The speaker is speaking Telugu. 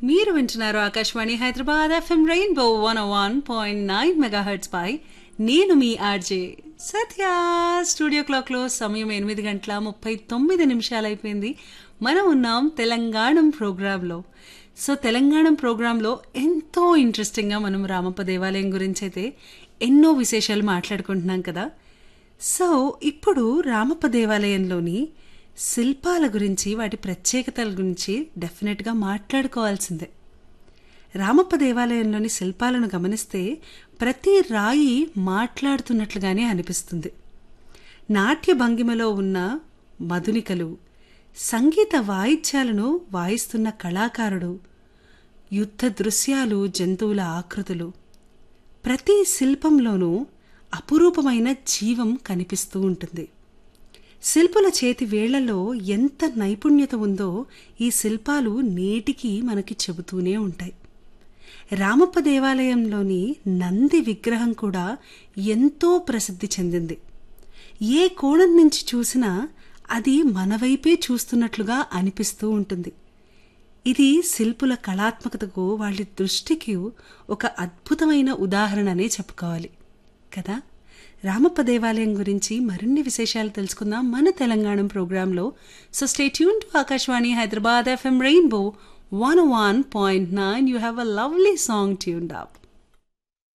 మీరు వింటున్నారు Akashvani Hyderabad FM rainbow one one point nine megahertz పై నేను మీ ఆర్జే సత్య స్టూడియో క్లాక్లో సమయం ఎనిమిది గంటల ముప్పై తొమ్మిది నిమిషాలు అయిపోయింది మనం ఉన్నాం తెలంగాణం ప్రోగ్రాంలో సో తెలంగాణ ప్రోగ్రాంలో ఎంతో ఇంట్రెస్టింగ్గా మనం రామప్ప దేవాలయం గురించి అయితే ఎన్నో విశేషాలు మాట్లాడుకుంటున్నాం కదా సో ఇప్పుడు రామప్ప దేవాలయంలోని శిల్పాల గురించి వాటి ప్రత్యేకతల గురించి డెఫినెట్గా మాట్లాడుకోవాల్సిందే రామప్ప దేవాలయంలోని శిల్పాలను గమనిస్తే ప్రతి రాయి మాట్లాడుతున్నట్లుగానే అనిపిస్తుంది నాట్య భంగిమలో ఉన్న మధునికలు సంగీత వాయిద్యాలను వాయిస్తున్న కళాకారుడు యుద్ధ దృశ్యాలు జంతువుల ఆకృతులు ప్రతి శిల్పంలోనూ అపురూపమైన జీవం కనిపిస్తూ ఉంటుంది శిల్పుల చేతి వేళ్లలో ఎంత నైపుణ్యత ఉందో ఈ శిల్పాలు నేటికి మనకి చెబుతూనే ఉంటాయి రామప్ప దేవాలయంలోని నంది విగ్రహం కూడా ఎంతో ప్రసిద్ధి చెందింది ఏ కోణం నుంచి చూసినా అది మన వైపే చూస్తున్నట్లుగా అనిపిస్తూ ఉంటుంది ఇది శిల్పుల కళాత్మకతకు వాళ్ళ దృష్టికి ఒక అద్భుతమైన ఉదాహరణనే చెప్పుకోవాలి కదా రామప్ప దేవాలయం గురించి మరిన్ని విశేషాలు తెలుసుకుందాం మన తెలంగాణ ప్రోగ్రాంలో so stay tune to Akashvani Hyderabad FM rainbow one one point nine you have a lovely song tuned up